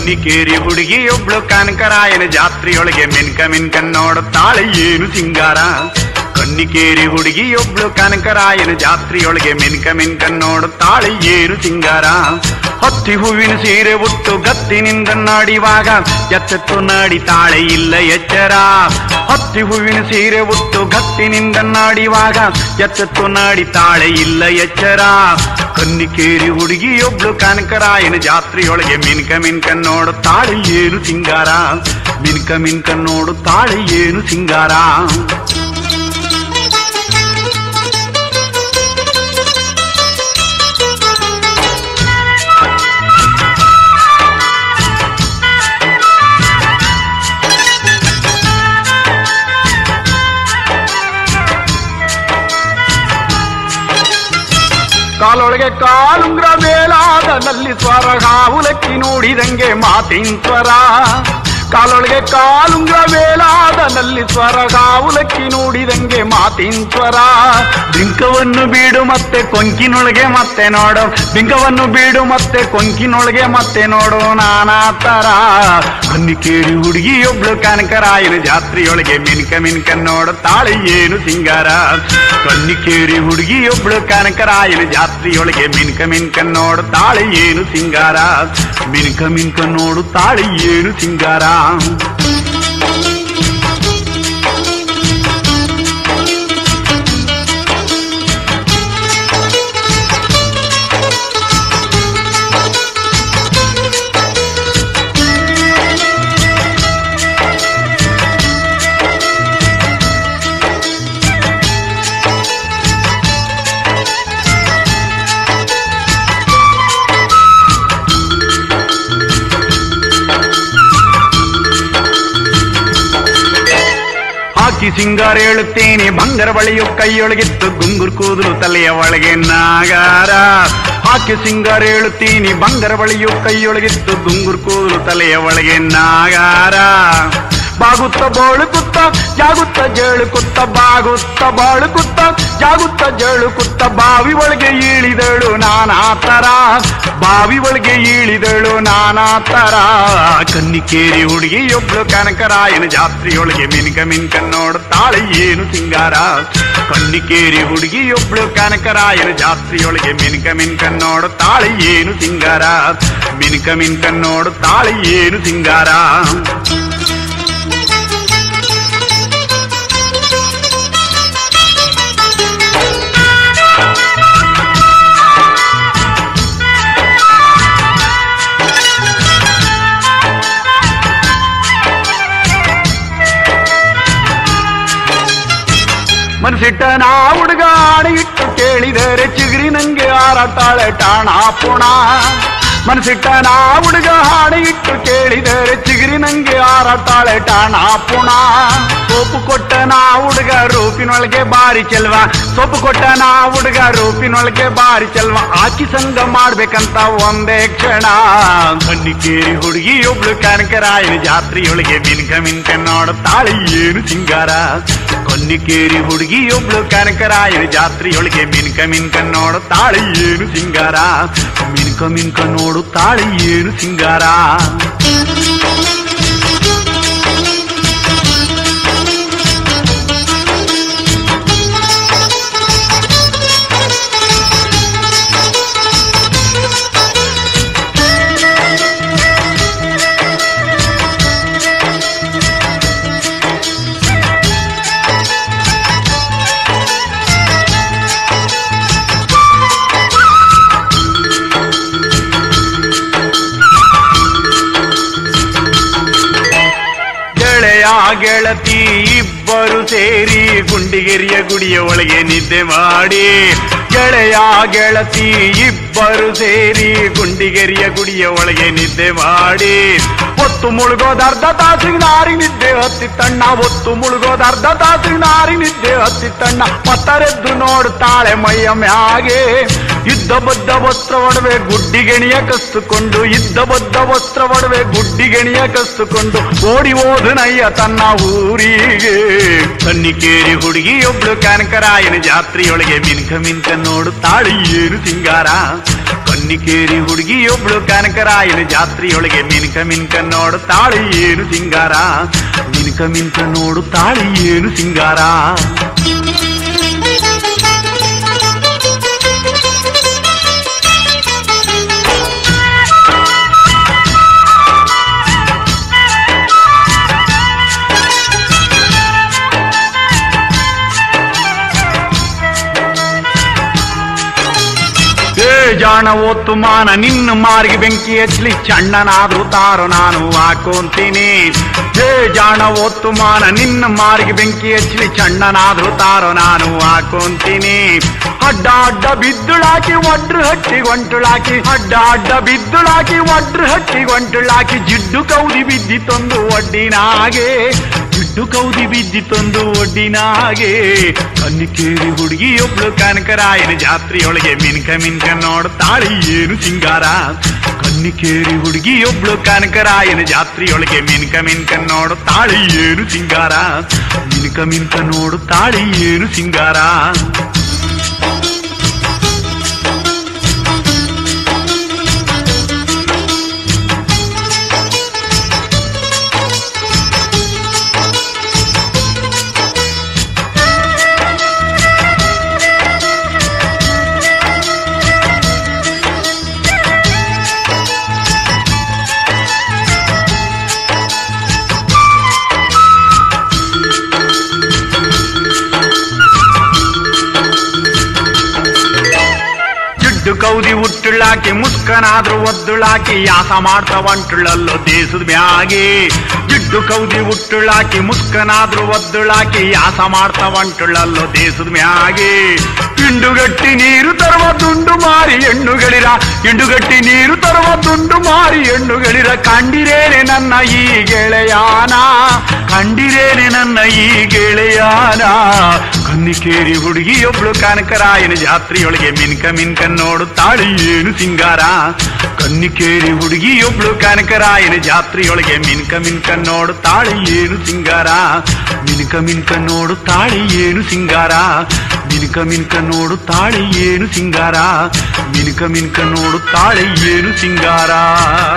ಕನ್ನಿಕೇರಿ ಹುಡುಗಿ ಒಬ್ಳು ಕನಕರಾಯನ ಜಾತ್ರೆಯೊಳಗೆ ಮಿನ್ಕ ಮಿನ್ಕ ನೋಡುತ್ತಾಳೆ ಏನು ಸಿಂಗಾರ ಕನ್ನಿಕೇರಿ ಹುಡುಗಿ ಒಬ್ಳು ಕನಕರಾಯನ ಜಾತ್ರೆಯೊಳಗೆ ಮಿನ್ಕ ಮಿನ್ಕ ನೋಡುತ್ತಾಳೆ ಏನು ಸಿಂಗಾರ ಹತ್ತಿ ಹೂವಿನ ಸೀರೆ ಉಟ್ಟು ಗತ್ತಿನಿಂದ ನಾಡಿವಾಗ ಎಚ್ಚೆತ್ತು ನಾಡಿತಾಳೆ ಇಲ್ಲ ಎಚ್ಚರ ಹತ್ತಿ ಹೂವಿನ ಸೀರೆ ಉಟ್ಟು ಗತ್ತಿನಿಂದ ನಾಡಿವಾಗ ಎಚ್ಚೆತ್ತು ನಾಡಿತಾಳೆ ಇಲ್ಲ ಎಚ್ಚರ ಕನ್ನಿಕೇರಿ ಹುಡುಗಿಯೊಬ್ಳು ಕನಕರಾಯನ ಜಾತ್ರೆಯೊಳಗೆ ಮಿನ್ಕ ಮಿನ್ಕ ನೋಡುತ್ತಾಳೆ ಏನು ಸಿಂಗಾರ ಮಿನ್ಕ ಮಿನ್ಕ ನೋಡುತ್ತಾಳೆ ಏನು ಸಿಂಗಾರ ಕಾಲೊಳಗೆ ಕಾಲುಂಗ್ರ ಮೇಲಾದ ನಲ್ಲಿ ಸ್ವರ ಕಾವುಲಕ್ಕಿ ನೋಡಿದಂಗೆ ಮಾತಿನ ಸ್ವರ ಕಾಲೊಳಗೆ ಕಾಲುಂಗ್ರ ಮೇಲಾದ ನಲ್ಲಿ ಸ್ವರ ಕಾವುಲಕ್ಕಿ ನೋಡಿದಂಗೆ ಮಾತಿನ ಸ್ವರ ಬಿಂಕವನ್ನು ಬೀಡು ಮತ್ತೆ ಕೊಂಕಿನೊಳಗೆ ಮತ್ತೆ ನೋಡು ಬಿಂಕವನ್ನು ಬೀಡು ಮತ್ತೆ ಕೊಂಕಿನೊಳಗೆ ಮತ್ತೆ ನೋಡು ನಾನಾ ತರ ಕನ್ನಿಕೇರಿ ಹುಡುಗಿಯೊಬ್ಳು ಕನಕರಾಯನ ಜಾತ್ರೆಯೊಳಗೆ ಮಿನ್ಕ ಮಿನ್ಕ ನೋಡುತ್ತಾಳೆ ಏನು ಸಿಂಗಾರ ಕನ್ನಿಕೇರಿ ಹುಡುಗಿಯೊಬ್ಳು ಕನಕರಾಯನ ಜಾತ್ರೆಯೊಳಗೆ ಮಿನ್ಕ ಮಿನ್ಕ ನೋಡುತ್ತಾಳೆ ಏನು ಸಿಂಗಾರ ಮಿನ್ಕ ಮಿನ್ಕ ನೋಡುತ್ತಾಳೆ ಏನು ಸಿಂಗಾರ ಹಾಕಿ ಸಿಂಗಾರ ಹೇಳುತ್ತೇನೆ ಬಂಗಾರ ಬಳಿಯು ಕೈಯೊಳಗಿತ್ತು ಗುಂಗುರ್ ಕೂದಲು ತಲೆಯ ಒಳಗೆ ನಾಗಾರ ಹಾಕಿ ಸಿಂಗಾರ ಹೇಳುತ್ತೀನಿ ಬಂಗಾರ ಬಳಿಯು ಕೈಯೊಳಗಿತ್ತು ಗುಂಗುರ್ ಕೂದಲು ತಲೆಯ ಒಳಗೆ ನಾಗಾರ ಬಾಗುತ್ತ ಬಾಳುಕುತ್ತ ಜಾಗುತ್ತ ಜೇಳುಕುತ್ತ ಬಾಗುತ್ತ ಬಾಳುಕುತ್ತ ಜಾಗುತ್ತ ಜೇಳುಕುತ್ತ ಬಾವಿ ಒಳಗೆ ಇಳಿದಳು ನಾನಾ ತರ ಬಾವಿ ಒಳಗೆ ಇಳಿದಳು ನಾನಾ ತರ ಕನ್ನಿಕೇರಿ ಹುಡುಗಿಯೊಬ್ಳು ಕನಕರಾಯನ ಜಾತ್ರೆಯೊಳಗೆ ಮಿನ್ಕ ಮಿನ್ಕ ನೋಡುತ್ತಾಳೆ ಏನು ಸಿಂಗಾರ ಕನ್ನಿಕೇರಿ ಹುಡುಗಿಯೊಬ್ಳು ಕನಕರಾಯನ ಜಾತ್ರೆಯೊಳಗೆ ಮಿನ್ಕ ಮಿನ್ಕ ನೋಡುತ್ತಾಳೆ ಏನು ಸಿಂಗಾರ ಮಿನ್ಕ ಮಿನ್ಕ ನೋಡುತ್ತಾಳೆ ಏನು ಸಿಂಗಾರ ಮನಸ್ಸಿಟ್ಟ ನಾ ಹುಡುಗ ಆಣ ಇಟ್ಟು ಕೇಳಿದರೆ ಚಿಗುರಿ ನಂಗೆ ಹಾರಾಟಾಳೆ ಟಾಣ ಪುಣ ಮನಸ್ಸಿಟ್ಟ ನಾ ಹುಡುಗ ಹಾಡು ಇಟ್ಟು ಕೇಳಿದರೆ ಚಿಗುರಿ ನಂಗೆ ಹಾರಾಟಾಳೆ ಟಾಣ ಪುಣ ಸೋಪು ಕೊಟ್ಟ ನಾ ಹುಡುಗ ರೂಪಿನೊಳಗೆ ಬಾರಿ ಚೆಲ್ವ ಸೊಪ್ಪು ಕೊಟ್ಟ ನಾ ಹುಡುಗ ರೂಪಿನೊಳಗೆ ಬಾರಿ ಚೆಲ್ವ ಆಕಿ ಸಂಗ ಮಾಡ್ಬೇಕಂತ ಒಂದೇ ಕ್ಷಣ ಕನ್ನಿಕೇರಿ ಹುಡುಗಿ ಒಬ್ಳು ಕನಕರಾಯನ ಜಾತ್ರೆಯೊಳಗೆ ಮಿನ್ಕ ಮಿನ್ಕ ನೋಡುತ್ತಾಳೆ ಏನು ಸಿಂಗಾರ ಕನ್ನಿಕೇರಿ ಹುಡುಗಿ ಒಬ್ಳು ಕನಕರಾಯನ ಜಾತ್ರೆಯೊಳಗೆ ಮಿನ್ಕ ಮಿನ್ಕ ನೋಡುತ್ತಾಳೆ ಏನು ಸಿಂಗಾರ ಮಿನ್ಕ ಮಿನ್ಕ ನೋಡುತ್ತಾಳೆ ಏನು ಸಿಂಗಾರ ಗೆಳೆಯ ಗೆಳತಿ ಇಬ್ಬರು ಸೇರಿ ಗುಂಡಿಗೆರಿಯ ಗುಡಿಯ ಒಳಗೆ ನಿದ್ದೆ ಮಾಡಿ ಗೆಳೆಯ ಗೆಳತಿ ಇಬ್ಬರು ಸೇರಿ ಗುಂಡಿಗೆರಿಯ ಗುಡಿಯ ಒಳಗೆ ನಿದ್ದೆ ಮಾಡಿ ಒತ್ತು ಮುಳುಗೋದ ಅರ್ಧ ತಾಸಿಗೆ ನಾರಿ ನಿದ್ದೆ ಹತ್ತಿತ್ತಣ್ಣ ಒತ್ತು ಮುಳುಗೋದ ಅರ್ಧ ತಾಸಿಗೆ ನಾರಿ ನಿದ್ದೆ ಹತ್ತಿತ್ತಣ್ಣ ಮತ್ತರೆದ್ದು ನೋಡುತ್ತಾಳೆ ಮೈಯ ಮ್ಯಾಗೆ ಇದ್ದ ಬದ್ದ ವಸ್ತ್ರ ಒಡವೆ ಗುಡ್ಡಿಗೆಣಿಯ ಕಸ್ತುಕೊಂಡು ಇದ್ದ ಬದ್ದ ವಸ್ತ್ರ ಒಡವೆ ಗುಡ್ಡಿಗೆಣಿಯ ಕಸ್ತುಕೊಂಡು ಓಡಿ ಹೋದನಯ್ಯ ತನ್ನ ಊರಿಗೆ ಕನ್ನಿಕೇರಿ ಹುಡುಗಿಯೊಬ್ಳು ಕನಕರಾಯನ ಜಾತ್ರೆಯೊಳಗೆ ಮಿನ್ಕ ಮಿನ್ಕ ನೋಡುತ್ತಾಳೆ ಏನು ಸಿಂಗಾರ ಕನ್ನಿ ಕನ್ನಿಕೇರಿ ಹುಡುಗಿ ಒಬ್ಳು ಕನಕರಾಯನ ಜಾತ್ರೆಯೊಳಗೆ ಮಿನ್ಕ ಮಿನ್ಕ ನೋಡುತ್ತಾಳೆ ಏನು ಸಿಂಗಾರ ಮಿನ್ಕ ಮಿನ್ಕ ನೋಡುತ್ತಾಳೆ ಏನು ಸಿಂಗಾರ ಏ ಜಾಣ ಒತ್ತು ಮಾನ ನಿನ್ನ ಮಾರಿಗೆ ಬೆಂಕಿ ಹಚ್ಚಲಿ ಚಣ್ಣನಾದ್ರೂ ತಾರೋ ನಾನು ಹಾಕೊಂತೀನಿ ಏ ಜಾಣ ಒತ್ತು ಮಾನ ನಿನ್ನ ಮಾರಿಗೆ ಬೆಂಕಿ ಹಚ್ಚಲಿ ಚಣ್ಣನಾದ್ರೂ ತಾರೋ ನಾನು ಹಾಕೊಂತೀನಿ ಅಡ್ಡ ಅಡ್ಡ ಬಿದ್ದುಳಾಕಿ ಒಡ್ರು ಹಟ್ಟಿ ಒಂಟುಳಾಕಿ ಅಡ್ಡ ಅಡ್ಡ ಬಿದ್ದುಳಾಕಿ ಒಡ್ರು ಹಟ್ಟಿ ಒಂಟುಳಾಕಿ ಜಿಡ್ಡು ಕೌದಿ ಬಿದ್ದಿತ್ತೊಂದು ಒಡ್ಡಿನಾಗೆ ಜಿಡ್ಡು ಕೌದಿ ಬಿದ್ದಿತ್ತೊಂದು ಒಡ್ಡಿನಾಗೆ ಕನ್ನಿಕೇರಿ ಹುಡುಗಿ ಒಬ್ಳು ಕನಕರಾಯನ ಜಾತ್ರೆಯೊಳಗೆ ಮಿನ್ಕ ಮಿನ್ಕ ನೋಡ್ತಾಳಿ ಏನು ಸಿಂಗಾರ ಕನ್ನಿಕೇರಿ ಹುಡುಗಿ ಒಬ್ಳು ಕನಕರಾಯನ ಜಾತ್ರೆಯೊಳಗೆ ಮಿನ್ಕ ಮಿನ್ಕ ನೋಡುತ್ತಾಳಿ ಏನು ಸಿಂಗಾರ ಮಿನ್ಕ ಮಿನ್ಕ ನೋಡುತ್ತಾಳಿ ಏನು ಸಿಂಗಾರ ಜಿಡ್ಡು ಕೌದಿ ಉಟ್ಟುಳ್ಳಾಕಿ ಮುಸ್ಕನಾದ್ರೂ ಒದ್ದುಳಾಕಿ ಯಾಸ ಮಾಡ್ತವಂಟುಳ್ಳಲ್ಲೋ ದೇಶದ ಮ್ಯಾಗೆ ಜಿಡ್ಡು ಕೌದಿ ಉಟ್ಟುಳ್ಳಾಕಿ ಮುಸ್ಕನಾದ್ರೂ ಒದ್ದುಳಾಕಿ ಯಾಸ ಮಾಡ್ತವಂಟುಳ್ಳಲ್ಲೋ ದೇಶದ ಮ್ಯಾಗೆ ಇಂಡುಗಟ್ಟಿ ನೀರು ತರುವ ದುಂಡು ಮಾರಿ ಹೆಣ್ಣುಗಳಿರ ಇಂಡುಗಟ್ಟಿ ನೀರು ತರುವ ದುಂಡು ಮಾರಿ ಹೆಣ್ಣುಗಳಿರ ಕಂಡಿರೇನೆ ನನ್ನ ಈ ಗೆಳೆಯಾನ ಕಂಡಿರೇನೆ ನನ್ನ ಈ ಗೆಳೆಯಾನ ಕನ್ನಿಕೇರಿ ಹುಡುಗಿಯೊಬ್ಳು ಕನಕರಾಯನ ಜಾತ್ರೆಯೊಳಗೆ ಮಿನ್ಕ ಮಿನ್ಕ ನೋಡುತ್ತಾಳೆ ಏನು ಸಿಂಗಾರ ಕನ್ನಿಕೇರಿ ಹುಡುಗಿಯೊಬ್ಳು ಕನಕರಾಯನ ಜಾತ್ರೆಯೊಳಗೆ ಮಿನ್ಕ ಮಿನ್ಕ ನೋಡುತ್ತಾಳೆ ಏನು ಸಿಂಗಾರ ಮಿನ್ಕ ಮಿನ್ಕ ನೋಡುತ್ತಾಳೆ ಏನು ಸಿಂಗಾರ ಮಿನ್ಕ ಮಿನ್ಕ ನೋಡುತ್ತಾಳೆ ಏನು ಸಿಂಗಾರ ಮಿನ್ಕ ಮಿನ್ಕ ನೋಡುತ್ತಾಳೆ ಏನು ಸಿಂಗಾರ